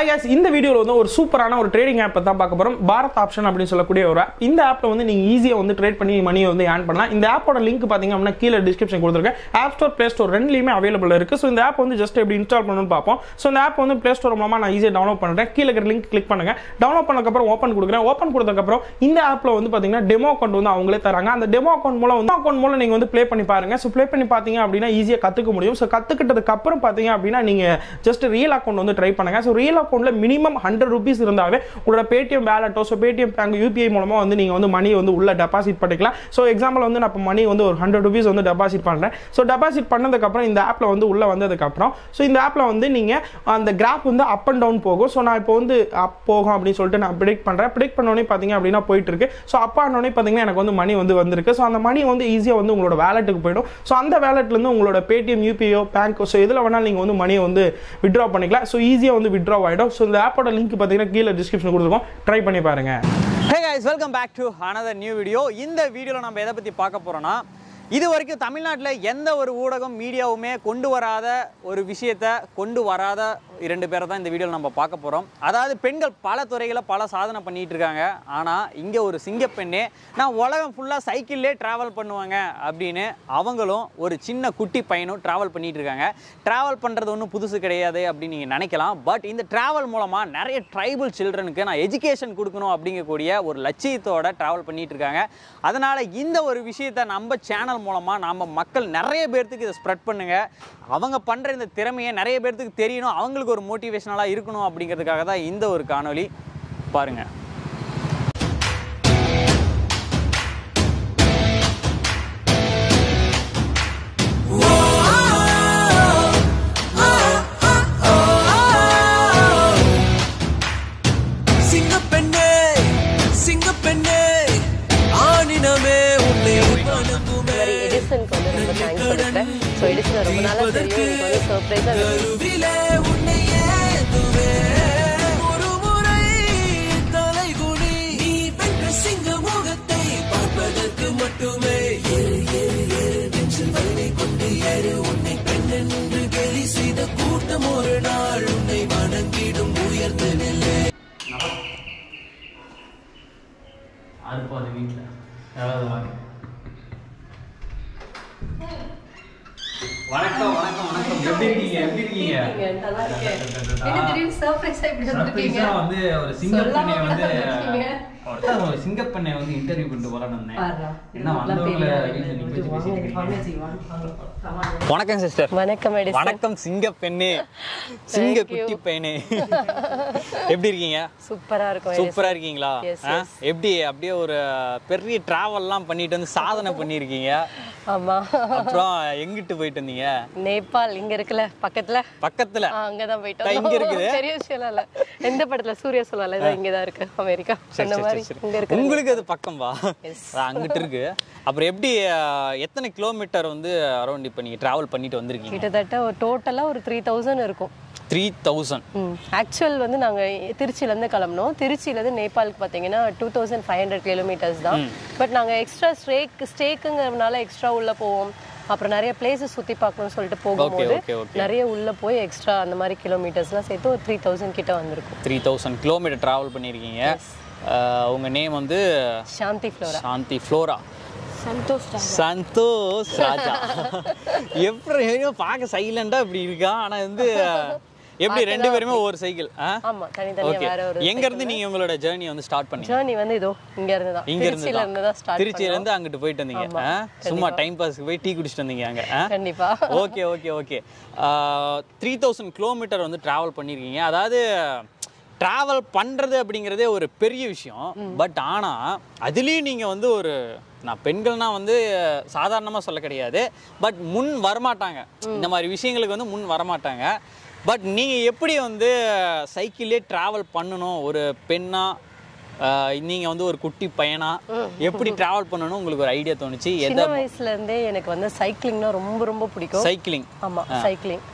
Hi guys இந்த வீடியோவில் வந்து ஒரு சூப்பரான ஒரு ட்ரேடிங் ஆப்பை தான் பார்க்க போகிறோம் பாரத் ஆப்ஷன் அப்படின்னு சொல்லக்கூடிய ஒரு ஆப் இந்த ஆப்பில் வந்து நீங்கள் ஈஸியாக வந்து ட்ரேட் பண்ணி மணியை வந்து ஏர்ன் பண்ணலாம் இந்த ஆப்போட லிங்க் பார்த்தீங்க அப்படின்னா கீழே டிஸ்கிரிப்ஷன் கொடுத்துருக்கேன் ஆப் ஸ்டோர் ப்ளே ஸ்டோர் ரெண்டுலையுமே அவைலபிள் இருக்குது ஸோ இந்த ஆப் வந்து ஜஸ்ட் எப்படி இன்ஸ்டால் பண்ணணும்னு பார்ப்போம் ஸோ இந்த ஆப் வந்து ப்ளே ஸ்டோர் மூலமாக நான் ஈஸியாக டவுன்லோட் பண்ணுறேன் கீழே இருக்கிற லிங்க் கிளிக் பண்ணுங்க டவுன்லோட் பண்ணக்கப்புறம் ஓப்பன் கொடுக்குறேன் ஓப்பன் கொடுத்ததுக்கப்புறம் இந்த ஆப்பில் வந்து பார்த்தீங்கன்னா டெமோ அக்கௌண்ட் வந்து அவங்களே தராங்க அந்த டெமோ அக்கௌண்ட் மூலம் வந்து அக்கௌண்ட் மூலம் நீங்கள் வந்து ப்ளே பண்ணி பாருங்க ஸோ ப்ளே பண்ணி பார்த்தீங்க அப்படின்னா ஈஸியாக கற்றுக்க முடியும் ஸோ கற்றுக்கிட்டதுக்கு அப்புறம் பார்த்தீங்க அப்படின்னா நீங்கள் ஜஸ்ட் ரியல் அக்கௌண்ட் வந்து ட்ரை பண்ணுங்க ஸோ ரியல் அக்கௌண்ட்டில் மினிமம் ஹண்ட்ரட் ருபீஸ் இருந்தாவே உங்களோட பேடிஎம் வேலட்டோ ஸோ பேடிஎம் பேங்க் யூபிஐ மூலமாக வந்து நீங்கள் வந்து மணி வந்து உள்ள டெபாசிட் பண்ணிக்கலாம் ஸோ எக்ஸாம்பிள் வந்து நான் இப்போ மணி வந்து ஒரு ஹண்ட்ரட் ருபீஸ் வந்து டெபாசிட் பண்ணுறேன் ஸோ டெபாசிட் பண்ணதுக்கப்புறம் இந்த ஆப்பில் வந்து உள்ளே வந்ததுக்கப்புறம் ஸோ இந்த ஆப்பில் வந்து நீங்கள் அந்த கிராஃப் வந்து அப் அண்ட் டவுன் போகும் ஸோ நான் இப்போ வந்து அப் போகும் அப்படின்னு சொல்லிட்டு நான் ப்ரிடிக் பண்ணுறேன் ப்ரிடிக் பண்ணோடனே பார்த்தீங்க அப்படின்னா போயிட்டு இருக்கு ஸோ அப்பா ஆனோடனே பார்த்தீங்கன்னா எனக்கு வந்து மணி வந்து வந்திருக்கு ஸோ அந்த மணி வந்து ஈஸியாக வந்து உங்களோட வேலெட்டுக்கு போயிடும் ஸோ அந்த வேலெட்லேருந்து உங்களோட பேடிஎம் யூபிஓ பேங்க் ஸோ இதில் வேணாலும் நீங்கள் வந்து மணியை வந்து விட்ரா பண்ணிக்கலாம் ஸோ ஈஸியாக வந்து விட்ரா ஆகிடும் ஸோ இந்த ஆப்போட லிங்க் பார்த்தீங்கன்னா கீழே டிஸ்கிரிப்ஷன் கொடுத்துருக்கோம் ட்ரை பண்ணி பாருங்க hey guys welcome back to another new video இந்த வீடியோவில் நம்ம எதை பற்றி பார்க்க போகிறோன்னா இது வரைக்கும் தமிழ்நாட்டில் எந்த ஒரு ஊடகம் மீடியாவுமே கொண்டு வராத ஒரு விஷயத்தை கொண்டு வராத இரண்டு பேரை தான் இந்த வீடியோவில் நம்ம பார்க்க போகிறோம் அதாவது பெண்கள் பல துறைகளில் பல சாதனை பண்ணிகிட்டு இருக்காங்க ஆனால் இங்கே ஒரு சிங்கப்பெண்ணே நான் உலகம் ஃபுல்லாக சைக்கிள்லே ட்ராவல் பண்ணுவாங்க அப்படின்னு அவங்களும் ஒரு சின்ன குட்டி பையனும் ட்ராவல் பண்ணிட்டு இருக்காங்க ட்ராவல் பண்ணுறது ஒன்றும் புதுசு கிடையாது அப்படின்னு நீங்கள் நினைக்கலாம் பட் இந்த ட்ராவல் மூலமாக நிறைய ட்ரைபல் சில்ட்ரனுக்கு நான் எஜுகேஷன் கொடுக்கணும் அப்படிங்கக்கூடிய ஒரு லட்சியத்தோட ட்ராவல் பண்ணிட்டு இருக்காங்க அதனால் இந்த ஒரு விஷயத்தை நம்ம சேனல் மூலமாக நம்ம மக்கள் நிறைய பேர்த்துக்கு இதை ஸ்ப்ரெட் பண்ணுங்க அவங்க பண்ணுற இந்த திறமையை நிறைய பேர்த்துக்கு தெரியணும் அவங்களுக்கு ஒரு மோட்டிவேஷனலாக இருக்கணும் அப்படிங்கிறதுக்காக தான் இந்த ஒரு காணொளி பாருங்கள் சிங்கப்பெண்ணே சிங்கப்பெண்ணே ஆனினமே உன்னை வணங்குமே மாதிரி எடிசனுக்கு வந்து ரொம்ப தேங்க்ஸ் சொல்லிக்கிறேன் ஸோ எடிசன் ரொம்ப நாளாக தெரியும் எனக்கு வந்து சர்ப்ரைஸாக கருவிலே உன்னை ஏந்துவே ஒரு முறை தலைகுனி நீ வென்ற சிங்க முகத்தை பார்ப்பதற்கு மட்டுமே ஏறு ஏறு ஏறு நெஞ்சில் வலிமை கொண்டு ஏறு உன்னை பெண் என்று கேலி செய்த கூட்டம் ஒரு நாள் உன்னை வணங்கிடும் உயர்ந்த நிலை அறுப்போம் அது வீட்டில் யாராவது வாங்க வணக்கம் வணக்கம் வணக்கம் எப்படி இருக்கீங்க எப்படி இருக்கீங்க நல்லா இருக்கேன் என்ன திடீர்னு சர்ப்ரைஸாக இப்படி வந்திருக்கீங்க சர்ப்ரைஸா வந்து ஒரு சிங்கப்பெண்ணை சொல்லாம வந்து வந்திருக்கீங்க. ஒருத்தன் ஒரு சிங்கப்பெண்ணை வந்து இன்டர்வியூ பண்ணிட்டு போலான்னு வந்தேன் பாருடா. என்ன வந்தவங்கள வீட்டில் நிக்க வச்சு பேசிட்டு இருக்கீங்க வணக்கம் சிஸ்டர் வணக்கம் எடிசன் வணக்கம் சிங்கப்பெண்ணே சிங்க Thank you. குட்டி பையனே எப்படி இருக்கீங்க சூப்பரா இருக்கும் சூப்பரா இருக்கீங்களா Yes, ஆ? yes. எப்படி அப்படியே ஒரு பெரிய டிராவல்லாம் பண்ணிட்டு வந்து சாதனை பண்ணியிருக்கீங்க ஆமா அப்புறம் எங்கிட்டு போயிட்டு வந்தீங்க நேபாள் இங்க இருக்குல்ல பக்கத்துல பக்கத்துல ஆ, அங்கதான் போயிட்டு இங்க வந்தோம். இருக்குது? பெரிய விஷயம் இல்ல எந்த படத்துல சூர்யா சொல்லல இதான் இங்கதான் இருக்கு அமெரிக்கா சரி, அந்த சரி, மாதிரி சரி, இங்க சரி. இருக்கு உங்களுக்கு அது பக்கம் வா அங்கிட்டு இருக்கு அப்புறம் எப்படி அஹ், எத்தனை கிலோமீட்டர் வந்து அரௌண்ட் இப்போ நீங்க டிராவல் பண்ணிட்டு வந்திருக்கீங்க கிட்டத்தட்ட ஒரு டோட்டலா ஒரு த்ரீ தௌசண்ட் இருக்கும் த்ரீ தௌசண்ட் ஆக்சுவல் வந்து நாங்கள் திருச்சியிலேருந்து கிளம்பினோம் திருச்சியிலேருந்து நேபாளுக்கு பார்த்தீங்கன்னா two thousand five hundred kilometres தான் பட் நாங்கள் எக்ஸ்ட்ரா ஸ்டேக் ஸ்டேக்குங்கிறதுனால எக்ஸ்ட்ரா உள்ளே போவோம் அப்புறம் நிறைய பிளேசஸ் சுற்றி பார்க்கணும்னு சொல்லிட்டு போகும்போது okay, okay. நிறைய உள்ளே போய் எக்ஸ்ட்ரா அந்த மாதிரி கிலோமீட்டர்ஸ்லாம் சேர்த்து ஒரு த்ரீ தௌசண்ட் கிட்ட வந்திருக்கும் த்ரீ தௌசண்ட் கிலோமீட்டர் டிராவல் பண்ணியிருக்கீங்க அஹ், உங்க நேம் வந்து சாந்தி ஃப்ளோரா சாந்தி ஃப்ளோரா சந்தோஷ் சந்தோஷ் ராஜா எப்படி ஏதோ பார்க்க சைலண்டா இப்படி இருக்கா ஆனா வந்து எப்படி ரெண்டு பேருமே ஒவ்வொரு சைக்கிள் ஆமா தனித்தனியாக ஓகே வேற ஒரு எங்க இருந்து நீங்க உங்களோட ஜேர்னி வந்து ஸ்டார்ட் பண்ணீங்க ஜேர்னி வந்து இதோ இங்க இருந்து தான் இங்க இருந்து திருச்சியில இருந்து தான் ஸ்டார்ட் திருச்சியில இருந்து அங்கிட்டு போயிட்டு வந்தீங்க ஆமா, ஆ? சும்மா டைம் பாஸ்க்கு போய் டீ குடிச்சிட்டு வந்தீங்க அங்க ஆ? கண்டிப்பா okay okay okay three thousand kilometre வந்து டிராவல் பண்ணியிருக்கீங்க அதாவது டிராவல் பண்ணுறது அப்படிங்கிறதே ஒரு பெரிய விஷயம் பட் ஆனால் அதுலேயும் நீங்கள் வந்து ஒரு நான் பெண்கள்னா வந்து சாதாரணமாக சொல்ல கிடையாது பட் முன் வரமாட்டாங்க இந்த மாதிரி விஷயங்களுக்கு வந்து முன் வரமாட்டாங்க பட் நீங்கள் எப்படி வந்து சைக்கிளே டிராவல் பண்ணணும் ஒரு பெண்ணாக நீங்கள் வந்து ஒரு குட்டி பையனா எப்படி டிராவல் பண்ணணும் உங்களுக்கு ஒரு ஐடியா தோணுச்சு எதை சின்ன வயசுல இருந்தே எனக்கு வந்து சைக்கிளிங்னா ரொம்ப ரொம்ப பிடிக்கும் சைக்கிளிங் ஆமா சைக்கிளிங்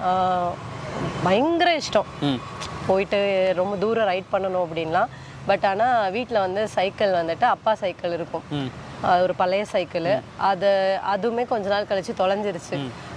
பயங்கர இஷ்டம் ம் போயிட்டு ரொம்ப தூரம் ரைட் பண்ணணும் அப்படின்லாம் பட் ஆனா வீட்ல வந்து சைக்கிள் வந்துட்டு அப்பா சைக்கிள் இருக்கும் ம் அது ஒரு பழைய சைக்கிள் அது அதுவுமே கொஞ்ச நாள் கழிச்சு தொலைஞ்சிருச்சு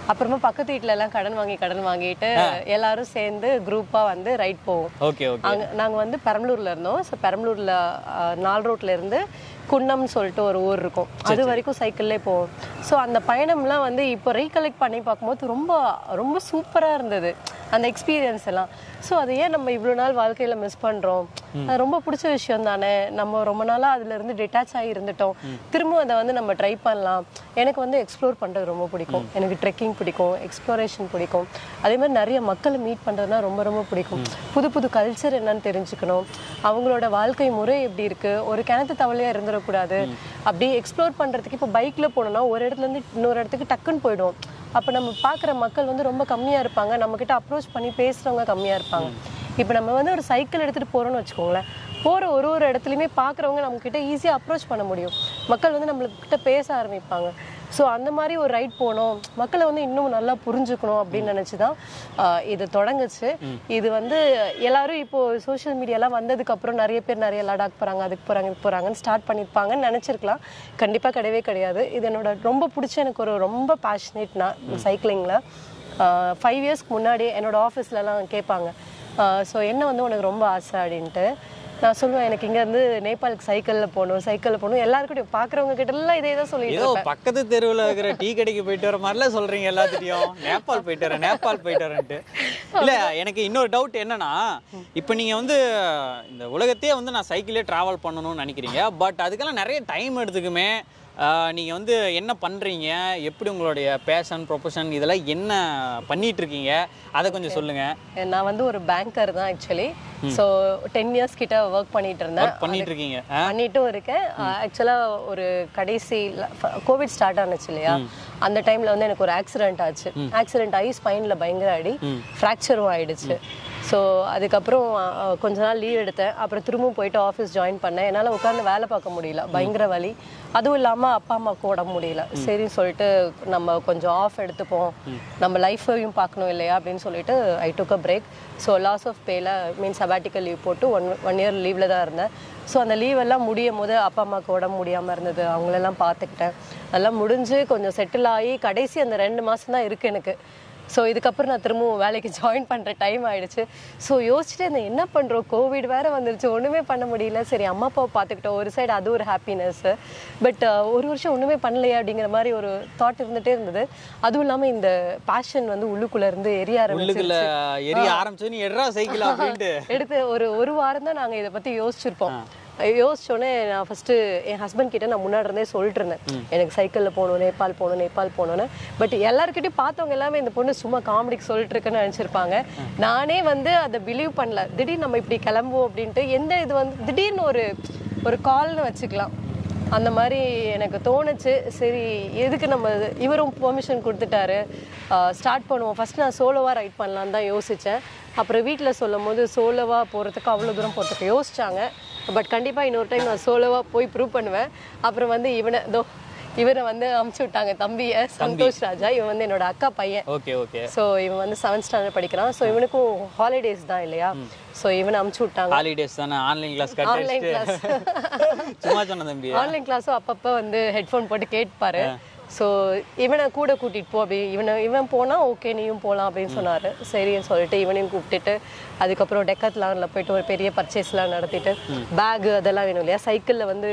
அப்புறமா பக்கத்து வீட்ல எல்லாம் கடன் வாங்கி கடன் வாங்கிட்டு எல்லாரும் சேர்ந்து குரூப்பா வந்து ரைட் போவோம் ஓகே ஓகே அங்க நாங்க வந்து பெரம்பலூர்ல இருந்தோம் ஸோ பெரம்பலூர்ல அஹ், நால் ரோட்ல இருந்து குன்னம்னு சொல்லிட்டு ஒரு ஊர் இருக்கும் அது வரைக்கும் சைக்கிள்லே போவோம் ஸோ அந்த பயணம்லாம் வந்து இப்போ ரீகலெக்ட் பண்ணி பார்க்கும்போது ரொம்ப ரொம்ப சூப்பரா இருந்தது அந்த எக்ஸ்பீரியன்ஸ் எல்லாம் ஸோ அது ஏன் நம்ம இவ்வளோ நாள் வாழ்க்கையில மிஸ் பண்றோம் அது ரொம்ப பிடிச்ச விஷயம் தானே நம்ம ரொம்ப நாளா அதுல இருந்து டிட்டாச் ஆகி இருந்துட்டோம் திரும்ப அதை வந்து நம்ம ட்ரை பண்ணலாம் எனக்கு வந்து எக்ஸ்ப்ளோர் பண்றது ரொம்ப பிடிக்கும் எனக்கு ட்ரெக்கிங் பிடிக்கும் எக்ஸ்ப்ளோரேஷன் பிடிக்கும் அதே மாதிரி நிறைய மக்களை மீட் பண்றதுனா ரொம்ப ரொம்ப பிடிக்கும் புது புது கல்ச்சர் என்னன்னு தெரிஞ்சுக்கணும் அவங்களோட வாழ்க்கை முறை எப்படி இருக்கு ஒரு கிணத்து தவளையா இருந்துடக்கூடாது அப்படி எக்ஸ்ப்ளோர் பண்றதுக்கு இப்போ பைக்ல போனோம்னா ஒரு இடத்துல இருந்து இன்னொரு இடத்துக்கு டக்குன்னு போயிடுவோம் அப்போ நம்ம பார்க்குற மக்கள் வந்து ரொம்ப கம்மியா இருப்பாங்க நம்ம கிட்ட அப்ரோச் பண்ணி பேசுறவங்க கம்மியா இருப்பாங்க இப்போ நம்ம வந்து ஒரு சைக்கிள் எடுத்துட்டு போறோம்னு வச்சுக்கோங்களேன் போற ஒரு ஒரு இடத்துலையுமே பார்க்குறவங்க நம்ம கிட்ட ஈஸியாக அப்ரோச் பண்ண முடியும் மக்கள் வந்து நம்மளுக்கிட்ட பேச ஆரம்பிப்பாங்க ஸோ அந்த மாதிரி ஒரு ரைட் போகணும் மக்களை வந்து இன்னும் நல்லா புரிஞ்சுக்கணும் அப்படின்னு நினச்சி தான் இது தொடங்குச்சு இது வந்து எல்லாரும் இப்போ சோஷியல் மீடியாலாம் வந்ததுக்கு அப்புறம் நிறைய பேர் நிறைய லடாக் போகிறாங்க அதுக்கு போகிறாங்க இதுக்கு போகிறாங்கன்னு ஸ்டார்ட் பண்ணியிருப்பாங்கன்னு நினச்சிருக்கலாம் கண்டிப்பாக கிடையவே கிடையாது இது என்னோட ரொம்ப பிடிச்ச எனக்கு ஒரு ரொம்ப பேஷனேட் நான் சைக்கிளிங்கில் ஃபைவ் இயர்ஸ்க்கு முன்னாடி என்னோட ஆஃபீஸ்லலாம் கேட்பாங்க ஸோ என்ன வந்து உனக்கு ரொம்ப ஆசை அப்படின்ட்டு நான் சொல்லுவேன் எனக்கு இங்கேருந்து நேபாளுக்கு சைக்கிளில் போகணும் சைக்கிளில் போகணும் எல்லாருக்கிட்டையும் பார்க்குறவங்க கிட்ட எல்லாம் இதே தான் சொல்லிட்டு ஏதோ பக்கத்து தெருவுல இருக்கிற டீ கடைக்கு போயிட்டு வர மாதிரிலாம் சொல்றீங்க எல்லாத்துட்டையும் நேபாள் போயிட்டு வரேன் நேபாள் போயிட்டு வரேன்ட்டு இல்ல எனக்கு இன்னொரு டவுட் என்னன்னா இப்போ நீங்க வந்து இந்த உலகத்தையே வந்து நான் சைக்கிளே டிராவல் பண்ணணும்னு நினைக்கிறீங்க பட் அதுக்கெல்லாம் நிறைய டைம் எடுத்துக்குமே ஆஹ் நீங்க வந்து என்ன பண்றீங்க எப்படி உங்களுடைய பேஷன் ப்ரொஃபஷன் இதெல்லாம் என்ன பண்ணிட்டு இருக்கீங்க அதை கொஞ்சம் சொல்லுங்க நான் வந்து ஒரு பேங்கர் தான் ஆக்சுவலி ஸோ டென் இயர்ஸ் கிட்ட ஒர்க் பண்ணிட்டு இருந்தேன் ஒர்க் பண்ணிட்டு இருக்கீங்க ஆ? பண்ணிட்டும் இருக்கேன் ஆக்சுவலாக ஒரு கடைசி கோவிட் ஸ்டார்ட் ஆனுச்சு இல்லையா அந்த டைம்ல வந்து எனக்கு ஒரு ஆக்சிடென்ட் ஆச்சு ஆக்சிடென்ட் ஆகி ஸ்பைனில் பயங்கர அடி ஃப்ராக்சரும் ஆயிடுச்சு ஸோ அதுக்கப்புறம் அஹ், கொஞ்ச நாள் லீவ் எடுத்தேன் அப்புறம் திரும்பவும் போயிட்டு ஆஃபீஸ் ஜாயின் பண்ணேன் என்னால் உட்காந்து வேலை பார்க்க முடியல பயங்கர வலி அதுவும் இல்லாமல் அப்பா அம்மாவுக்கு உடம்பு முடியல சரின்னு சொல்லிட்டு நம்ம கொஞ்சம் ஆஃப் எடுத்துப்போம் நம்ம லைஃப்பையும் பார்க்கணும் இல்லையா அப்படின்னு சொல்லிட்டு I took a break so loss of பேல மீன் சபாட்டிக்கல் லீவ் போட்டு ஒன் ஒன் இயர் லீவில் தான் இருந்தேன் ஸோ அந்த லீவ் எல்லாம் முடியும் போது அப்பா அம்மாவுக்கு உடம்பு முடியாமல் இருந்தது அவங்களெல்லாம் பார்த்துக்கிட்டேன் அதெல்லாம் முடிஞ்சு கொஞ்சம் செட்டில் ஆகி கடைசி அந்த ரெண்டு மாதம் தான் இருக்குது எனக்கு ஸோ இதுக்கப்புறம் நான் திரும்பவும் வேலைக்கு ஜாயின் பண்ணுற டைம் ஆயிடுச்சு ஸோ யோசிச்சுட்டு இந்த என்ன பண்ணுறோம் கோவிட் வேற வந்துருச்சு ஒன்றுமே பண்ண முடியல சரி அம்மா அப்பாவை பார்த்துக்கிட்டோம் ஒரு சைடு அது ஒரு ஹாப்பினஸ் பட் ஒரு வருஷம் ஒன்றுமே பண்ணலையே அப்படிங்கிற மாதிரி ஒரு தாட் இருந்துகிட்டே இருந்தது அதுவும் இல்லாமல் இந்த பேஷன் வந்து உள்ளுக்குள்ள இருந்து எரிய உள்ளுக்குள்ள ஆரம்பிச்சு எரிய ஆரம்பிச்சு நீ எட்ரா சைக்கிள் அப்படின்ட்டு எடுத்து ஒரு ஒரு வாரம் தான் நாங்கள் இதை பற்றி யோசிச்சிருப்போம் யோசிச்சோடனே நான் ஃபஸ்ட்டு என் ஹஸ்பண்ட் கிட்ட நான் முன்னாடி இருந்தே சொல்லிட்டு இருந்தேன் எனக்கு சைக்கிளில் போகணும் நேபாள் போகணும் நேபாள் போகணும்னு பட் எல்லாருக்கிட்டையும் பார்த்தவங்க எல்லாமே இந்த பொண்ணு சும்மா காமெடிக்கு சொல்லிட்டு இருக்குன்னு நினச்சிருப்பாங்க நானே வந்து அதை பிலீவ் பண்ணல திடீர்னு நம்ம இப்படி கிளம்புவோம் அப்படின்ட்டு எந்த இது வந்து திடீர்னு ஒரு ஒரு கால்னு வச்சுக்கலாம் அந்த மாதிரி எனக்கு தோணுச்சு சரி எதுக்கு நம்ம இது- இவரும் பெர்மிஷன் கொடுத்துட்டாரு ஸ்டார்ட் பண்ணுவோம் ஃபர்ஸ்ட் நான் சோலோவாக ரைட் பண்ணலான்னு தான் யோசித்தேன் அப்புறம் வீட்டில் சொல்லும் போது சோலோவாக போகிறதுக்கு அவ்வளோ தூரம் போகிறதுக்கு யோசிச்சாங்க பட் கண்டிப்பாக இன்னொரு டைம் நான் சோலோவாக போய் ப்ரூவ் பண்ணுவேன் அப்புறம் வந்து இவனை தோ இவரை வந்து அமுச்சு விட்டாங்க தம்பியை சந்தோஷ் ராஜா இவன் வந்து என்னோட அக்கா பையன் ஓகே ஓகே ஸோ இவன் வந்து செவன்த் ஸ்டாண்டர்ட் படிக்கிறான் ஸோ இவனுக்கும் ஹாலிடேஸ் தான் இல்லையா ஸோ இவனை அமுச்சு விட்டாங்க ஹாலிடேஸ் தானே ஆன்லைன் கிளாஸ் ஆன்லைன் கட்டு கிளாஸ் சும்மா சொன்ன தம்பி ஆன்லைன் கிளாஸும் அப்பப்போ வந்து ஹெட்ஃபோன் போட்டு கேட்பாரு ஸோ இவனை கூட கூட்டிட்டு போ அப்படி இவனை இவன் போனா ஓகே நீயும் போகலாம் அப்படின்னு சொன்னாரு சரின்னு சொல்லிட்டு இவனையும் கூப்பிட்டுட்டு அதுக்கப்புறம் டெக்கத்லானில் போயிட்டு ஒரு பெரிய பர்ச்சேஸ்லாம் நடத்திட்டு பேகு அதெல்லாம் வேணும் இல்லையா சைக்கிளில் வந்து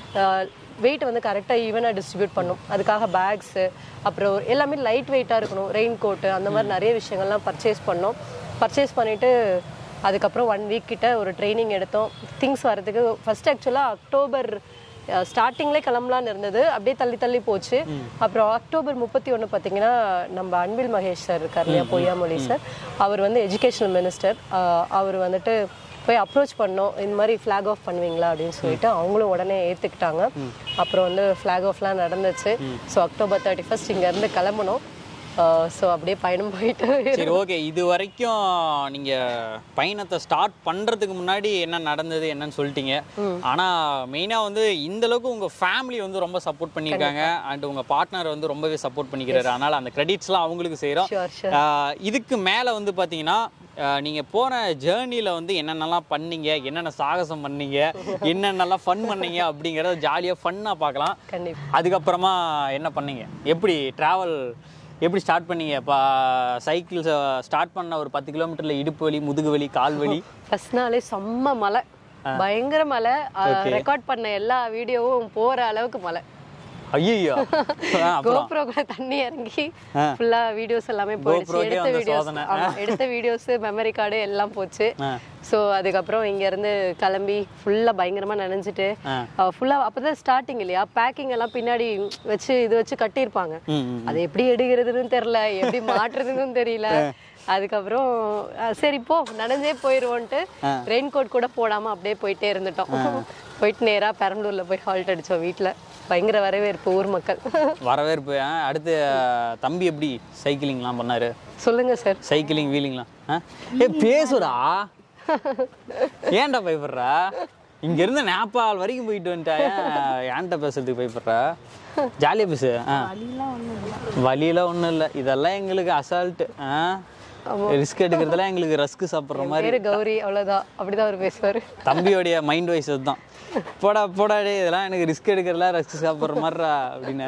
வெயிட் வந்து கரெக்டாக ஈவனாக டிஸ்ட்ரிபியூட் பண்ணும் அதுக்காக பேக்ஸு அப்புறம் எல்லாமே லைட் வெயிட்டாக இருக்கணும் ரெயின் கோட்டு அந்த மாதிரி நிறைய விஷயங்கள்லாம் பர்ச்சேஸ் பண்ணோம் பர்ச்சேஸ் பண்ணிட்டு அதுக்கப்புறம் ஒன் வீக் கிட்ட ஒரு ட்ரைனிங் எடுத்தோம் திங்ஸ் வரதுக்கு ஃபர்ஸ்ட் ஆக்சுவலாக அக்டோபர் ஸ்டார்டிங்லேயே கிளம்பலான்னு இருந்தது அப்படியே தள்ளி தள்ளி போச்சு அப்புறம் அக்டோபர் முப்பத்தி ஒன்று பார்த்தீங்கன்னா நம்ம அன்பில் மகேஷ் சார் இருக்கார் இல்லையா பொய்யாமொழி சார் அவர் வந்து எஜுகேஷனல் மினிஸ்டர் அவர் வந்துட்டு போய் அப்ரோச் பண்ணோம் இந்த மாதிரி ஃப்ளாக் ஆஃப் பண்ணுவீங்களா அப்படின்னு சொல்லிட்டு அவங்களும் உடனே ஏற்றுக்கிட்டாங்க அப்புறம் வந்து ஃப்ளாக் ஆஃப்லாம் நடந்துச்சு ஸோ அக்டோபர் தேர்ட்டி ஃபர்ஸ்ட் இங்கேருந்து கிளம்பணும் ஸோ அப்படியே பயணம் போயிட்டு சரி ஓகே இது வரைக்கும் நீங்க பயணத்தை ஸ்டார்ட் பண்றதுக்கு முன்னாடி என்ன நடந்தது என்னன்னு சொல்லிட்டீங்க ஆனா மெயினா வந்து இந்த அளவுக்கு உங்க ஃபேமிலி வந்து ரொம்ப சப்போர்ட் பண்ணியிருக்காங்க அண்ட் உங்க பார்ட்னர் வந்து ரொம்பவே சப்போர்ட் பண்ணிக்கிறாரு அதனால அந்த கிரெடிட்ஸ்லாம் அவங்களுக்கு செய்றோம் Sure, sure. ஆஹ் இதுக்கு மேல வந்து பாத்தீங்கன்னா ஆஹ் நீங்க போன ஜேர்னில வந்து என்னென்னலாம் பண்ணீங்க என்னென்ன சாகசம் பண்ணீங்க என்னென்னலாம் ஃபன் பண்ணீங்க அப்படிங்கறத ஜாலியா ஃபன்னா பார்க்கலாம் கண்டிப்பா அதுக்கப்புறமா என்ன பண்ணீங்க எப்படி டிராவல் எப்படி ஸ்டார்ட் பண்ணீங்க இப்போ சைக்கிள் ஸ்டார்ட் பண்ண ஒரு பத்து கிலோமீட்டர்ல இடுப்பு வலி முதுகு வலி கால் வலி ஃபர்ஸ்ட் நாளே செம்ம மழை பயங்கர மழை ரெக்கார்ட் பண்ண எல்லா வீடியோவும் போற அளவுக்கு மழை ஐயோ அப்புறம் கோப்ரோ கூட தண்ணி இறங்கி ஃபுல்லா வீடியோஸ் எல்லாமே போயிடுச்சு GoPro க்கே எடுத்த வந்த வீடியோஸ் சோதனை. ஆமா எடுத்த வீடியோஸ் மெமரி கார்டு எல்லாம் போச்சு ஆ. ஸோ அதுக்கப்புறம் இங்க இருந்து கிளம்பி ஃபுல்லா பயங்கரமா நனைஞ்சிட்டு ஆ. ஃபுல்லா அப்பதான் ஸ்டார்டிங் இல்லையா பேக்கிங் எல்லாம் பின்னாடி வச்சு இது வச்சு கட்டியிருப்பாங்க ம், ம். அது எப்படி எடுக்கிறதுன்னு தெரியல எப்படி மாட்டுறதுன்னு தெரியல அதுக்கப்புறம் அஹ், சரி போ நனைஞ்சே போயிருவோன்ட்டு ரெயின் கோட் கூட போடாம அப்படியே போயிட்டே இருந்துட்டோம் போயிட்டு நேரா பெரம்பலூர்ல போய் ஹால்ட் அடிச்சோம் வீட்ல பயங்கர வரவேற்பு ஊர் மக்கள் வரவேற்பு ஆ, அடுத்து அஹ், தம்பி எப்படி சைக்கிளிங்லாம் பண்ணாரு சொல்லுங்க சார் சைக்கிளிங் வீலிங்லாம் ஆ ஏ பேசுடா ஏன்டா பயப்படுறா இங்க இருந்து நேபாள் வரைக்கும் போயிட்டு வந்துட்டாயா ஏன்டா பேசுறதுக்கு பயப்படுறா ஜாலியா பேசு ஆ வழியெல்லாம் ஒண்ணும் இல்லை இதெல்லாம் எங்களுக்கு அசால்ட்டு ஆ ரிஸ்க் எடுக்கிறதுலாம் எங்களுக்கு ரஸ்க் சாப்பிட்ற மாதிரி பேரு கௌரி அவ்வளவுதான் அப்படிதான் அவர் பேசுவாரு தம்பியோடைய மைண்ட் வைஸ் அதுதான் போடா போடா டேய் இதெல்லாம் எனக்கு ரிஸ்க் எடுக்கிறதுலாம் ரஸ்க் சாப்பிட்ற மாதிரிடா அப்படின்னு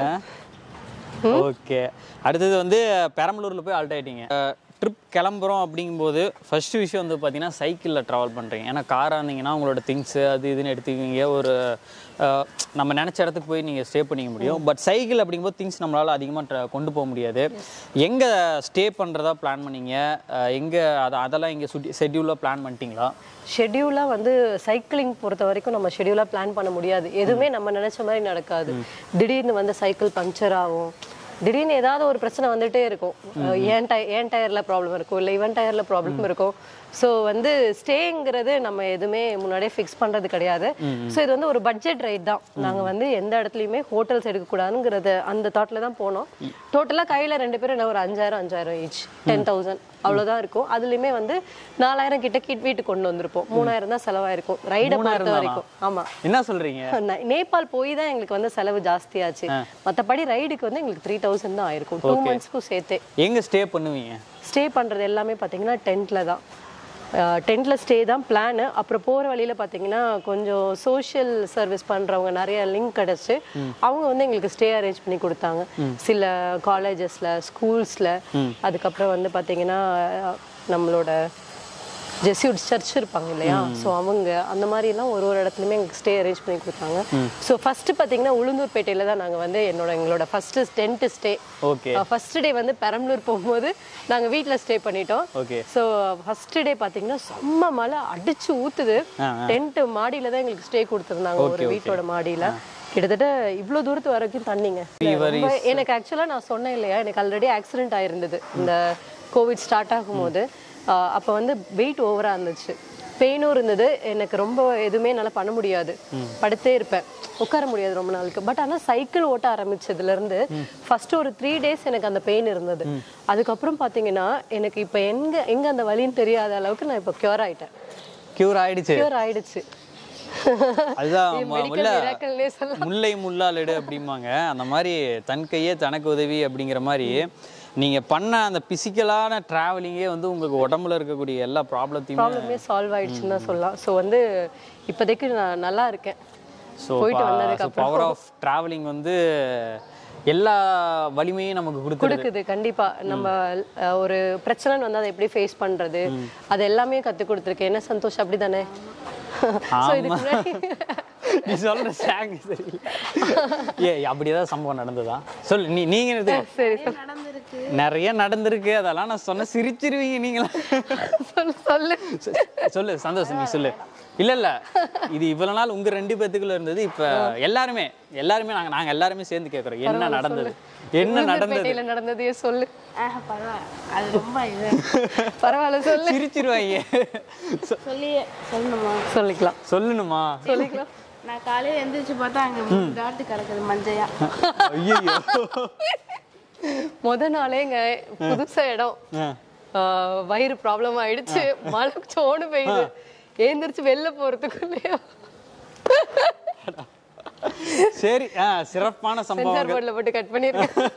ஓகே அடுத்தது வந்து பெரம்பலூர்ல போய் ஆல்ட் ஆயிட்டீங்க ட்ரிப் கிளம்புறோம் அப்படிங்கும்போது ஃபர்ஸ்ட் விஷயம் வந்து பார்த்தீங்கன்னா சைக்கிளில் ட்ராவல் பண்ணுறீங்க ஏன்னா காராக இருந்தீங்கன்னா உங்களோட திங்ஸு அது இதுன்னு எடுத்துக்கிங்க ஒரு அஹ், நம்ம நினச்ச இடத்துக்கு போய் நீங்கள் ஸ்டே பண்ணிக்க முடியும் பட் சைக்கிள் அப்படிங்கும்போது திங்ஸ் நம்மளால் அதிகமாக கொண்டு போக முடியாது எங்கே ஸ்டே பண்ணுறதா பிளான் பண்ணீங்க எங்கே அதை அதெல்லாம் இங்கே சுட்டி ஷெட்யூலாக பிளான் பண்ணிட்டீங்களா ஷெட்யூலாக வந்து சைக்கிளிங் பொறுத்த வரைக்கும் நம்ம ஷெட்யூலாக பிளான் பண்ண முடியாது எதுவுமே நம்ம நினைச்ச மாதிரி நடக்காது திடீர்னு வந்து சைக்கிள் பஞ்சர் ஆகும் திடீர்னு ஏதாவது ஒரு பிரச்சனை வந்துட்டே இருக்கும் அஹ் ஏன் டய ஏன் டயர்ல ப்ராப்ளம் இருக்கும் இல்லை இவன் டயர்ல ப்ராப்ளம் இருக்கும் ஸோ வந்து ஸ்டேங்கிறது நம்ம எதுவுமே முன்னாடியே ஃபிக்ஸ் பண்றது கிடையாது ஸோ இது வந்து ஒரு பட்ஜெட் ரைட் தான் நாங்க வந்து எந்த இடத்துலையுமே ஹோட்டல்ஸ் எடுக்கக்கூடாதுங்கிறத அந்த தாட்ல தான் போனோம் டோட்டலாக கையில ரெண்டு பேரும் என்ன ஒரு அஞ்சாயிரம் அஞ்சாயிரம் ஈச் டென் தௌசண்ட் அவ்வளோதான் இருக்கும் அதுலயுமே வந்து நாலாயிரம் கிட்ட கிட் வீட்டுக்கு கொண்டு வந்திருப்போம் மூணாயிரம் தான் செலவாயிருக்கும் ரைடை பொறுத்த வரைக்கும் ஆமா என்ன சொல்கிறீங்க நே- நேபாள் போய் தான் எங்களுக்கு வந்து செலவு ஜாஸ்தியாச்சு மத்தபடி ரைடுக்கு வந்து எங்களுக்கு த்ரீ தௌசண்ட் தான் ஆயிருக்கும் டூ மந்த்ஸ்க்கும் சேர்த்தே எங்கே ஸ்டே பண்ணுவீங்க ஸ்டே பண்றது எல்லாமே பாத்தீங்கன்னா டென்ட்ல தான் டென்ட்ல ஸ்டே தான் பிளான் அப்புறம் போற வழியில பாத்தீங்கன்னா கொஞ்சம் சோஷியல் சர்வீஸ் பண்றவங்க நிறைய லிங்க் கிடைச்சு அவங்க வந்து எங்களுக்கு ஸ்டே அரேஞ்ச் பண்ணி கொடுத்தாங்க சில காலேஜஸ்ல ஸ்கூல்ஸ்ல அதுக்கப்புறம் வந்து பாத்தீங்கன்னா அஹ், நம்மளோட ஜெஸ்யூட் சர்ச் இருப்பாங்க இல்லையா ஸோ அவங்க அந்த மாதிரி எல்லாம் ஒரு ஒரு இடத்துலையுமே எங்களுக்கு ஸ்டே அரேஞ்ச் பண்ணி கொடுத்தாங்க ஸோ ஃபர்ஸ்ட் பார்த்தீங்கன்னா உளுந்தூர்பேட்டையில தான் நாங்கள் வந்து என்னோட எங்களோட first tent stay okay first day வந்து பெரம்பலூர் போகும்போது நாங்கள் வீட்டில் ஸ்டே பண்ணிட்டோம் ஓகே ஸோ ஃபர்ஸ்ட் டே பார்த்தீங்கன்னா செம்ம மழை அடிச்சு ஊத்துது டென்ட் மாடியில தான் எங்களுக்கு ஸ்டே கொடுத்துருந்தாங்க ஒரு வீட்டோட மாடியில கிட்டத்தட்ட இவ்வளோ தூரத்து வரைக்கும் தண்ணிங்க ரொம்ப எனக்கு ஆக்சுவலாக நான் சொன்னேன் இல்லையா எனக்கு ஆல்ரெடி ஆக்சிடென்ட் ஆயிருந்தது இந்த கோவிட் ஸ்டார்ட் ஆகும்போது ஆஹ் அப்போ வந்து வெயிட் ஓவராக இருந்துச்சு பெயினும் இருந்தது எனக்கு ரொம்ப எதுவுமே என்னால் பண்ண முடியாது படுத்தே இருப்பேன் உட்கார முடியாது ரொம்ப நாளுக்கு பட் ஆனால் சைக்கிள் ஓட்ட ஆரம்பிச்சதுல இருந்து ஃபர்ஸ்ட் ஒரு த்ரீ டேஸ் எனக்கு அந்த பெயின் இருந்தது அதுக்கப்புறம் பார்த்தீங்கன்னா எனக்கு இப்போ எங்க எங்க அந்த வலின்னு தெரியாத அளவுக்கு நான் இப்போ கியூர் ஆயிட்டேன் க்யூர் ஆயிடுச்சு கியூர் ஆயிடுச்சு அதுதான் இது ம- medical முல்ல miracle னே சொல்லலாம். முல்லை முள்ளாலெடு அப்படிம்பாங்க அந்த மாதிரி தன் கையே தனக்கு உதவி அப்படிங்கிற மாதிரி நீங்க பண்ண அந்த பிசிக்கலான டிராவலிங்கே வந்து உங்களுக்கு உடம்புல இருக்கக்கூடிய எல்லா ப்ராப்ளத்தையுமே ப்ராப்ளமே சால்வ் ஆயிடுச்சுன்னு தான் சொல்லலாம் ஸோ வந்து இப்போதைக்கு நான் நல்லா இருக்கேன் ஸோ போயிட்டு வந்ததுக்கு அப்புறம் பவர் ஆஃப் டிராவலிங் வந்து எல்லா வலிமையும் நமக்கு கொடுக்குது கொடுக்குது கண்டிப்பா நம்ம அஹ், ஒரு பிரச்சனைன்னு வந்து அதை எப்படி ஃபேஸ் பண்றது அது எல்லாமே கத்து கொடுத்துருக்கு என்ன சந்தோஷம் அப்படிதானே ஸோ இதுக்கு முன்னாடி நீ சொல்ற சாங் சரியில்லை ஏ அப்படி ஏதாவது சம்பவம் நடந்ததா சொல்லு நீ நீங்க எடுத்து சரி சொல். நிறைய நடந்திருக்கு அதெல்லாம் நான் சொன்ன சிரிச்சிருவீங்க நீங்களா சொல்லு சொல்லு சொ- சொல்லு சந்தோஷம் நீ சொல்லு இல்ல இல்ல இது இவ்வளவு நாள் உங்க ரெண்டு பேத்துக்குள்ள இருந்தது இப்ப எல்லாருமே எல்லாருமே நாங்க நாங்க எல்லாருமே சேர்ந்து கேக்குறோம் என்ன நடந்தது என்ன நடந்தது உளுந்தூர்பேட்டையில நடந்ததையே சொல்லு ஆஹ் பரவாயில்ல அது ரொம்ப இது பரவாயில்ல சொல்லு சிரிச்சிருவாங்க சொ- சொல்லி சொல்லணுமா சொல்லிக்கலாம் சொல்லணுமா சொல்லிக்கலாம் நான் காலையில எந்திரிச்சு பார்த்தா அங்க மூணு டாட்டு கிடக்குது மஞ்சையா ஐயோ முத நாளேங்க புதுசா இடம் ஆஹ், வயிறு ப்ராப்ளம் ஆயிடுச்சு மழை சோடு பெய்யுது ஏந்திரிச்சு வெளில போறதுக்குள்ளேயும் சரி ஆ, சிறப்பான சென்சார் சம்பவங்கள் போர்டில் போட்டு கட் பண்ணியிருக்கேன்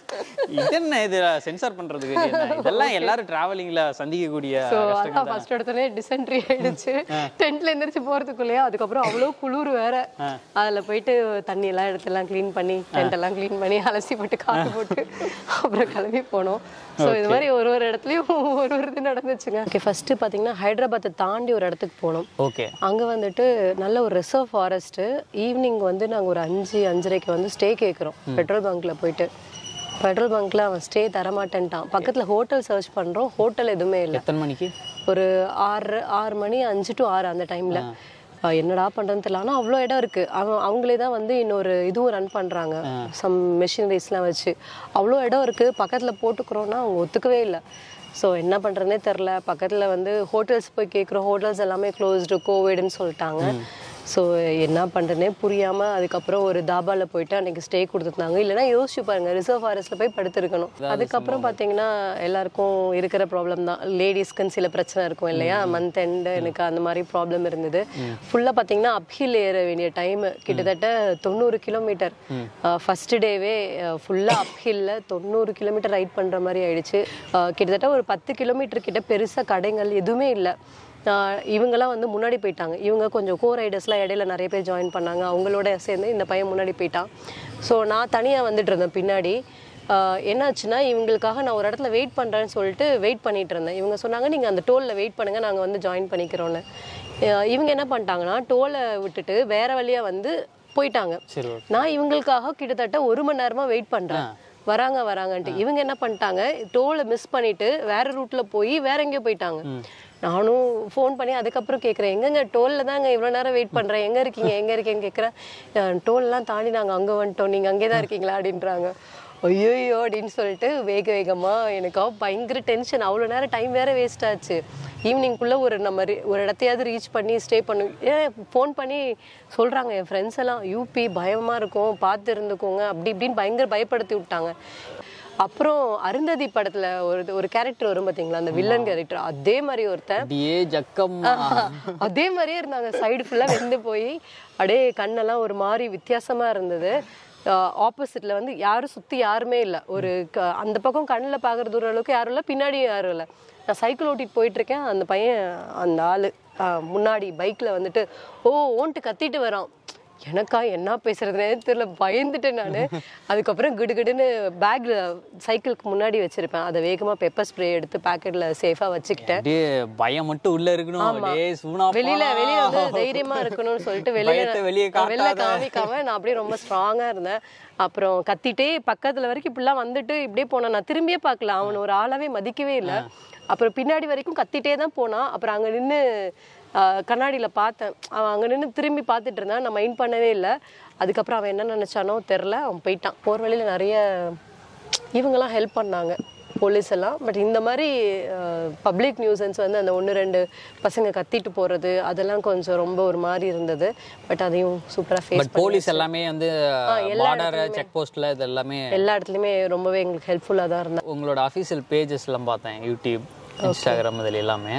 இது என்ன இது சென்சார் பண்றதுக்கு இது என்ன? இதெல்லாம் எல்லாரும் டிராவலிங்ல சந்திக்கக்கூடிய ஸோ கஷ்டங்கள் அதான் ஃபர்ஸ்ட் இடத்துல டிசென்ட்ரி ஆயிடுச்சு டென்ட்ல எந்திரிச்சு போறதுக்குள்ளேயே அதுக்கப்புறம் அவ்வளோ குளிர் வேற அதுல போயிட்டு தண்ணி எல்லாம் எடுத்தெல்லாம் க்ளீன் பண்ணி டென்ட் எல்லாம் க்ளீன் பண்ணி அலசி போட்டு காத்து போட்டு அப்புறம் கிளம்பி போனோம் ஸோ இது மாதிரி ஒரு ஒரு இடத்துலயும் ஒரு ஒரு இது நடந்துச்சுங்க ஓகே ஃபர்ஸ்ட் பாத்தீங்கன்னா ஹைதராபாத்தை தாண்டி ஒரு இடத்துக்கு போனோம் ஓகே அங்க வந்துட்டு நல்ல ஒரு ரிசர்வ் ஃபாரஸ்ட் ஈவினிங் வந்து நாங்க ஒரு அஞ்சு அஞ்சரைக்கு வந்து ஸ்டே கேட்குறோம் பெட்ரோல் பங்க்ல போயிட்டு பெட்ரோல் பங்க்ல அவன் ஸ்டே தரமாட்டேன்ட்டான் பக்கத்துல ஹோட்டல் சர்ச் பண்றோம் ஹோட்டல் எதுவுமே இல்லை எத்தனை மணிக்கு ஒரு ஆறு ஆறு மணி அஞ்சு டு ஆறு அந்த டைம்ல என்னடா பண்றதுன்னு தெரியல ஆனா அவ்வளோ இடம் இருக்கு அவன் அவங்களே தான் வந்து இன்னொரு இதுவும் ரன் பண்றாங்க சம் மெஷினரிஸ்லாம் வச்சு அவ்வளோ இடம் இருக்கு பக்கத்துல போட்டுக்கிறோம்னா அவங்க ஒத்துக்கவே இல்லை ஸோ என்ன பண்றதுனே தெரில பக்கத்துல வந்து ஹோட்டல்ஸ் போய் கேட்குறோம் ஹோட்டல்ஸ் எல்லாமே க்ளோஸ்டு கோவிட்னு சொல்லிட்டாங்க ஸோ என்ன பண்ணுறதுனே புரியாமல் அதுக்கப்புறம் ஒரு தாபாவில் போயிட்டு அன்னைக்கு ஸ்டே கொடுத்துருந்தாங்க இல்லைன்னா யோசிச்சு பாருங்க ரிசர்வ் ஃபாரஸ்ட்டில் போய் படுத்திருக்கணும் அதுக்கப்புறம் பார்த்தீங்கன்னா எல்லாருக்கும் இருக்கிற ப்ராப்ளம் தான் லேடிஸ்க்குன்னு சில பிரச்சனை இருக்கும் இல்லையா மந்த் எண்டு எனக்கு அந்த மாதிரி ப்ராப்ளம் இருந்தது ஃபுல்லாக பார்த்தீங்கன்னா அப்ஹில் ஏற வேண்டிய டைம் கிட்டத்தட்ட தொண்ணூறு கிலோமீட்டர் ஃபர்ஸ்ட் டேவே ஃபுல்லாக அப்ஹில்ல தொண்ணூறு கிலோமீட்டர் ரைட் பண்ணுற மாதிரி ஆயிடுச்சு அஹ் கிட்டத்தட்ட ஒரு பத்து கிலோமீட்டர் கிட்ட பெருசாக கடைகள் எதுவுமே இல்லை ஆஹ் இவங்கெல்லாம் வந்து முன்னாடி போயிட்டாங்க இவங்க கொஞ்சம் கோ ரைடர்ஸ்லாம் இடையில நிறைய பேர் ஜாயின் பண்ணாங்க அவங்களோட சேர்ந்து இந்த பையன் முன்னாடி போயிட்டான் ஸோ நான் தனியாக வந்துட்டு இருந்தேன் பின்னாடி ஆஹ் என்னாச்சுன்னா இவங்களுக்காக நான் ஒரு இடத்துல வெயிட் பண்ணுறேன்னு சொல்லிட்டு வெயிட் பண்ணிட்டு இருந்தேன் இவங்க சொன்னாங்க நீங்கள் அந்த டோலில் வெயிட் பண்ணுங்கள் நாங்கள் வந்து ஜாயின் பண்ணிக்கிறோன்னு ஆஹ் இவங்க என்ன பண்ணிட்டாங்கன்னா டோலை விட்டுட்டு வேற வழியாக வந்து போயிட்டாங்க சரி நான் இவங்களுக்காக கிட்டத்தட்ட ஒரு மணி நேரமா வெயிட் பண்றேன் வராங்க வராங்கன்ட்டு இவங்க என்ன பண்ணிட்டாங்க டோலை மிஸ் பண்ணிட்டு வேற ரூட்ல போய் வேற எங்கேயோ போயிட்டாங்க நானும் ஃபோன் பண்ணி அதுக்கப்புறம் கேட்குறேன் எங்கங்க டோல்ல தாங்க இவ்வளோ நேரம் வெயிட் பண்றேன் எங்க இருக்கீங்க எங்க இருக்கீங்கன்னு கேட்குறேன் டோல்லாம் தாண்டி நாங்க அங்க வந்துட்டோம் நீங்க அங்கே தான் இருக்கீங்களா அப்படின்றாங்க ஐயோயோ அப்படின்னு சொல்லிட்டு வேக வேகமா எனக்கு பயங்கர டென்ஷன் அவ்வளோ நேரம் டைம் வேற வேஸ்ட் ஆச்சு ஈவினிங்குள்ளே ஒரு நம்ம re- ஒரு இடத்தையாவது ரீச் பண்ணி ஸ்டே பண்ணு ஏன் ஃபோன் பண்ணி சொல்கிறாங்க என் ஃப்ரெண்ட்ஸ் எல்லாம் யூபி பயமாக இருக்கும் பார்த்து இருந்துக்கோங்க அப்படி இப்படின்னு பயங்கர பயப்படுத்தி விட்டாங்க அப்புறம் அருந்ததி படத்துல ஒரு ஒரு கேரக்டர் வரும் பாத்தீங்களா அந்த வில்லன் கேரக்டர் அதே மாதிரி ஒருத்தன் அப்படியே ஜக்கம்மா அதே மாதிரியே இருந்தாங்க சைடு ஃபுல்லா வெந்து போய் அப்படியே கண்ணெல்லாம் ஒரு மாதிரி வித்தியாசமா இருந்தது ஆப்போசிட்ல வந்து யாரும் சுத்தி யாருமே இல்ல ஒரு க- அந்த பக்கம் கண்ணில் பார்க்குற தூர அளவுக்கு யாரும் இல்லை பின்னாடியும் யாரும் இல்லை நான் சைக்கிள் ஓட்டிட்டு போயிட்டு இருக்கேன் அந்த பையன் அந்த ஆளு ஆஹ் முன்னாடி பைக்ல வந்துட்டு ஓ ஓன்ட்டு கத்திட்டு வரான் எனக்கா என்ன பேசுறதுனே தெரியல பயந்துட்டேன் நான் அதுக்கப்புறம் கிடுகிடுன்னு பேக்ல சைக்கிளுக்கு முன்னாடி வச்சிருப்பேன் அதை வேகமா பெப்பர் ஸ்ப்ரே எடுத்து பாக்கெட்ல சேஃபா வச்சுக்கிட்டேன் அப்படியே பயம் மட்டும் உள்ள இருக்கணும் அப்படியே சூனா வெளியில வெளியில வந்து தைரியமா இருக்கணும்னு சொல்லிட்டு வெளியில பயத்தை வெளியே வெளில காட்டாத. காமிக்காம நான் அப்படியே ரொம்ப ஸ்ட்ராங்கா இருந்தேன் அப்புறம் கத்திட்டே பக்கத்துல வரைக்கும் இப்படிலாம் வந்துட்டு இப்படியே போனேன் நான் திரும்பியே பார்க்கல அவன் ஒரு ஆளாவே மதிக்கவே இல்லை அப்புறம் பின்னாடி வரைக்கும் கத்திட்டே தான் போனான் அப்புறம் அங்க நின்னு ஆஹ், கண்ணாடியில பார்த்தேன் அவன் அங்க நின்னு திரும்பி பார்த்துட்டு இருந்தான் நான் மைண்ட் பண்ணவே இல்லை அதுக்கப்புறம் அவன் என்ன நினைச்சானோ தெரில அவன் போயிட்டான் போற வழியில நிறைய இவங்கெல்லாம் ஹெல்ப் பண்ணாங்க போலீஸ் எல்லாம் பட் இந்த மாதிரி பப்ளிக் நியூசன்ஸ் வந்து அந்த ஒன்று ரெண்டு பசங்க கத்திட்டு போறது அதெல்லாம் கொஞ்சம் ரொம்ப ஒரு மாதிரி இருந்தது பட் அதையும் சூப்பராக ஃபேஸ் பட் போலீஸ் எல்லாமே வந்து எல்லா பார்டர் செக் போஸ்ட்ல இது எல்லாமே எல்லா இடத்துலையுமே ரொம்பவே எங்களுக்கு ஹெல்ப்ஃபுல்லாக தான் இருந்தாங்க உங்களோட அஃபீஷியல் பேஜஸ்லாம் பார்த்தேன் யூடியூப் இன்ஸ்டாகிராம் இதில் எல்லாமே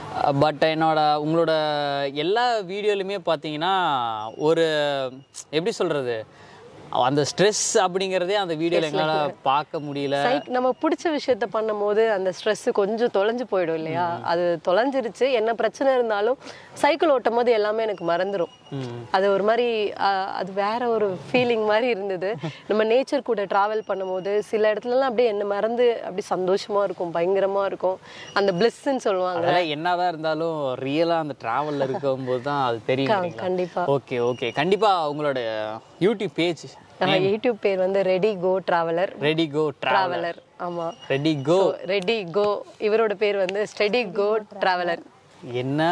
பட் என்னோட உங்களோட எல்லா வீடியோலையுமே பார்த்தீங்கன்னா ஒரு எப்படி சொல்கிறது அந்த ஸ்ட்ரெஸ் அப்படிங்கிறதே அந்த வீடியோவில் எங்களால் பார்க்க முடியல சைக் நம்ம பிடிச்ச விஷயத்த பண்ணும்போது அந்த ஸ்ட்ரெஸ் கொஞ்சம் தொலைஞ்சு போயிடும் இல்லையா அது தொலைஞ்சிருச்சு என்ன பிரச்சனை இருந்தாலும் சைக்கிள் ஓட்டும் போது எல்லாமே எனக்கு மறந்துடும் அது ஒரு மாதிரி ஆஹ், அது வேற ஒரு ஃபீலிங் மாதிரி இருந்தது நம்ம நேச்சர் கூட டிராவல் பண்ணும்போது சில இடத்துலலாம் அப்படியே என்ன மறந்து அப்படி சந்தோஷமா இருக்கும் பயங்கரமா இருக்கும் அந்த பிளிஸ்ன்னு சொல்லுவாங்க அதெல்லாம் என்னதான் இருந்தாலும் ரியலாக அந்த ட்ராவலில் இருக்கும்போது தான் அது தெரியும் கண்டிப்பா ஓகே ஓகே கண்டிப்பாக உங்களோட யூடியூப் பேஜ் ஆஹ், யூடியூப் பேர் வந்து ready go traveller ready go travel traveller ஆமா ரெடி கோ ரெடி கோ இவரோட பேர் வந்து ஸ்டெடி கோ டிராவலர் என்ன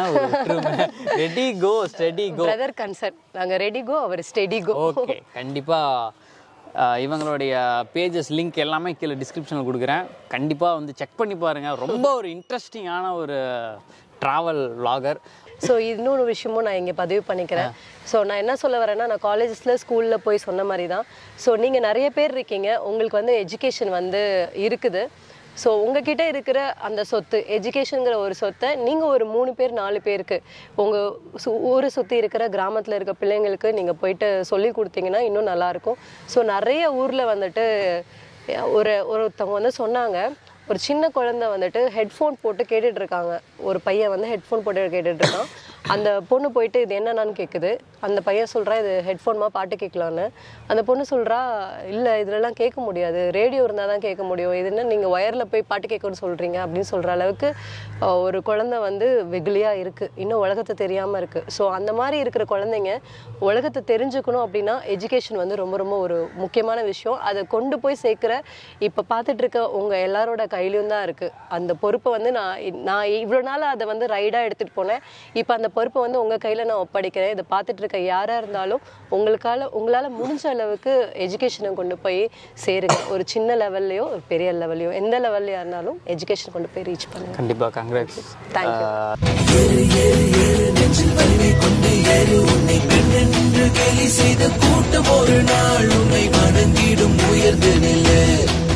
ready go steady go brother concern நாங்க ரெடி கோ அவர் ஸ்டெடி கோ ஓகே கண்டிப்பாக இவங்களுடைய பேஜஸ் லிங்க் எல்லாமே கீழே டிஸ்கிரிப்ஷனில் கொடுக்குறேன் கண்டிப்பாக வந்து செக் பண்ணி பாருங்கள் ரொம்ப ஒரு இன்ட்ரெஸ்டிங்கான ஒரு ட்ராவல் vlogger ஸோ இன்னொரு விஷயமும் நான் இங்கே பதிவு பண்ணிக்கிறேன் ஸோ நான் என்ன சொல்ல வரேன்னா நான் காலேஜஸில் ஸ்கூலில் போய் சொன்ன மாதிரி தான் ஸோ நீங்கள் நிறைய பேர் இருக்கீங்க உங்களுக்கு வந்து எஜுகேஷன் வந்து இருக்குது ஸோ உங்ககிட்ட இருக்கிற அந்த சொத்து எஜுகேஷனுங்கிற ஒரு சொத்தை நீங்கள் ஒரு மூணு பேர் நாலு பேருக்கு உங்கள் சு ஊரை சுற்றி இருக்கிற கிராமத்தில் இருக்க பிள்ளைங்களுக்கு நீங்கள் போயிட்டு சொல்லி கொடுத்தீங்கன்னா இன்னும் நல்லாயிருக்கும் ஸோ நிறைய ஊரில் வந்துட்டு ஒரு ஒருத்தவங்க வந்து சொன்னாங்க ஒரு சின்ன குழந்தை வந்துட்டு ஹெட்ஃபோன் போட்டு கேட்டுட்டு இருக்காங்க ஒரு பையன் வந்து ஹெட்ஃபோன் போட்டு கேட்டுட்டு இருக்கான் அந்த பொண்ணு போயிட்டு இது என்னன்னு கேட்குது அந்த பையன் சொல்றா இது ஹெட்ஃபோன்மா பாட்டு கேட்கலான்னு அந்த பொண்ணு சொல்றா இல்லை இதுலலாம் கேட்க முடியாது ரேடியோ இருந்தால் தான் கேட்க முடியும் இது என்ன நீங்கள் ஒயரில் போய் பாட்டு கேட்கணும்னு சொல்கிறீங்க அப்படின்னு சொல்கிற அளவுக்கு அஹ், ஒரு குழந்தை வந்து வெகுளியாக இருக்குது இன்னும் உலகத்தை தெரியாமல் இருக்குது ஸோ அந்த மாதிரி இருக்கிற குழந்தைங்க உலகத்தை தெரிஞ்சுக்கணும் அப்படின்னா எஜுகேஷன் வந்து ரொம்ப ரொம்ப ஒரு முக்கியமான விஷயம் அதை கொண்டு போய் சேர்க்குற இப்போ பார்த்துட்டு இருக்க உங்கள் எல்லாரோட கையிலையும் தான் இருக்குது அந்த பொறுப்பை வந்து நான் இ- நான் இவ்வளோ நாள் அதை வந்து ரைடாக எடுத்துகிட்டு போனேன் இப்போ அந்த பொறுப்பை வந்து உங்கள் கையில் நான் ஒப்படைக்கிறேன் இதை பார்த்துட்டு இருக்க யாராக இருந்தாலும் உங்களுக்கால உங்களால் முடிஞ்ச அளவுக்கு எஜுகேஷனை கொண்டு போய் சேருங்க ஒரு சின்ன லெவல்லையோ ஒரு பெரிய லெவல்லையோ எந்த லெவல்லையா இருந்தாலும் எஜுகேஷன் கொண்டு போய் ரீச் பண்ணுங்க கண்டிப்பாக கங்க்ராட்ஸ் தேங்க்யூ நெஞ்சில் வலிமை கொண்டு ஏறு உன்னை பெண் என்று கேலி செய்த கூட்டம் ஒரு நாள் உன்னை வணங்கிடும் உயர்ந்து நில்லு